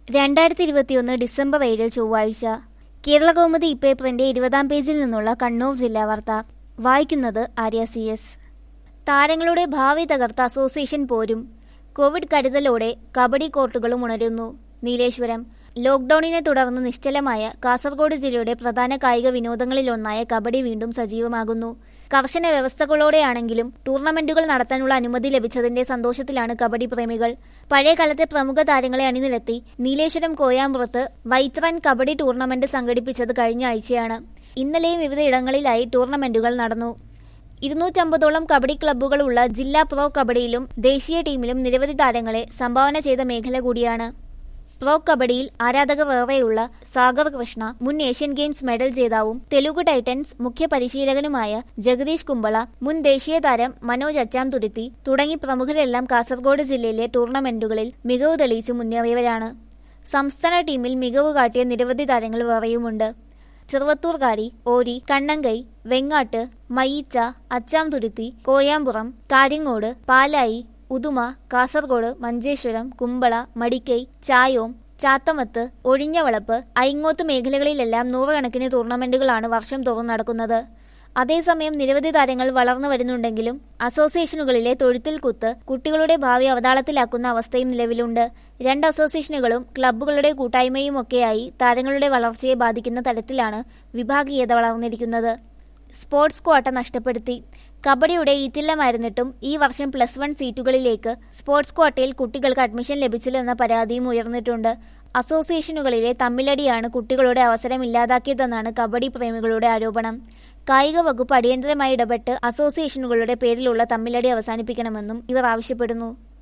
രണ്ടായിരത്തി ഇരുപത്തിയൊന്ന് ഡിസംബർ ഏഴ് ചൊവ്വാഴ്ച കേരള കൗമുദി ഇപ്പേപ്പറിന്റെ ഇരുപതാം പേജിൽ നിന്നുള്ള കണ്ണൂർ ജില്ലാ വാർത്ത വായിക്കുന്നത് ആര്യ സി എസ് താരങ്ങളുടെ ഭാവി തകർത്ത അസോസിയേഷൻ പോരും കോവിഡ് കരുതലോടെ കബഡി കോർട്ടുകളും ഉണരുന്നു നീലേശ്വരം ലോക്ഡൌണിനെ തുടർന്ന് നിശ്ചലമായ കാസർഗോഡ് ജില്ലയുടെ പ്രധാന കായിക വിനോദങ്ങളിലൊന്നായ കബഡി വീണ്ടും സജീവമാകുന്നു കർശന വ്യവസ്ഥകളോടെയാണെങ്കിലും ടൂർണമെന്റുകൾ നടത്താനുള്ള അനുമതി ലഭിച്ചതിന്റെ സന്തോഷത്തിലാണ് കബഡി പ്രേമികൾ പഴയ കാലത്തെ പ്രമുഖ താരങ്ങളെ അണിനിരത്തി നീലേശ്വരം കോയാമ്പുറത്ത് വൈത്രൻ കബഡി ടൂർണമെന്റ് സംഘടിപ്പിച്ചത് കഴിഞ്ഞ ആഴ്ചയാണ് ഇന്നലെയും വിവിധ ഇടങ്ങളിലായി ടൂർണമെന്റുകൾ നടന്നു ഇരുന്നൂറ്റമ്പതോളം കബഡി ക്ലബ്ബുകളുള്ള ജില്ലാ പ്രോ കബഡിയിലും ദേശീയ ടീമിലും നിരവധി താരങ്ങളെ സംഭാവന ചെയ്ത മേഖല കൂടിയാണ് പ്രോ കബഡിയിൽ ആരാധകർ ഏറെയുള്ള സാഗർ കൃഷ്ണ മുൻ ഏഷ്യൻ ഗെയിംസ് മെഡൽ ജേതാവും തെലുഗു ടൈറ്റൻസ് മുഖ്യ പരിശീലകനുമായ ജഗദീഷ് കുമ്പള മുൻ ദേശീയ താരം മനോജ് അച്ചാംതുരുത്തി തുടങ്ങി പ്രമുഖരെല്ലാം കാസർഗോഡ് ജില്ലയിലെ ടൂർണമെന്റുകളിൽ മികവ് തെളിയിച്ച് മുന്നേറിയവരാണ് സംസ്ഥാന ടീമിൽ മികവ് കാട്ടിയ നിരവധി താരങ്ങൾ വേറെയുമുണ്ട് ചെറുവത്തൂർകാരി ഓരി കണ്ണങ്കൈ വെങ്ങാട്ട് മയ്യിച്ച അച്ചാംതുരുത്തി കോയാമ്പുറം കാര്യങ്ങോട് പാലായി ഉദുമ കാസർഗോഡ് മഞ്ചേശ്വരം കുമ്പള മടിക്കൈ ചായോം ചാത്തമത്ത് ഒഴിഞ്ഞവളപ്പ് ഐങ്ങോത്ത് മേഖലകളിലെല്ലാം നൂറുകണക്കിന് ടൂർണമെന്റുകളാണ് വർഷം തോറും നടക്കുന്നത് അതേസമയം നിരവധി താരങ്ങൾ വളർന്നു വരുന്നുണ്ടെങ്കിലും അസോസിയേഷനുകളിലെ തൊഴുത്തിൽ കുത്ത് കുട്ടികളുടെ ഭാവി അവതാളത്തിലാക്കുന്ന അവസ്ഥയും നിലവിലുണ്ട് രണ്ട് അസോസിയേഷനുകളും ക്ലബ്ബുകളുടെ കൂട്ടായ്മയുമൊക്കെയായി താരങ്ങളുടെ വളർച്ചയെ ബാധിക്കുന്ന തരത്തിലാണ് വിഭാഗീയത വളർന്നിരിക്കുന്നത് സ്പോർട്സ് ക്വാട്ട നഷ്ടപ്പെടുത്തി കബഡിയുടെ ഈറ്റില്ലമായിരുന്നിട്ടും ഈ വർഷം പ്ലസ് വൺ സീറ്റുകളിലേക്ക് സ്പോർട്സ് ക്വാട്ടയിൽ കുട്ടികൾക്ക് അഡ്മിഷൻ ലഭിച്ചില്ലെന്ന പരാതിയും ഉയർന്നിട്ടുണ്ട് അസോസിയേഷനുകളിലെ തമ്മിലടിയാണ് കുട്ടികളുടെ അവസരം ഇല്ലാതാക്കിയതെന്നാണ് കബഡി പ്രേമികളുടെ ആരോപണം കായിക വകുപ്പ് അടിയന്തരമായി ഇടപെട്ട് അസോസിയേഷനുകളുടെ പേരിലുള്ള തമ്മിലടി അവസാനിപ്പിക്കണമെന്നും ഇവർ ആവശ്യപ്പെടുന്നു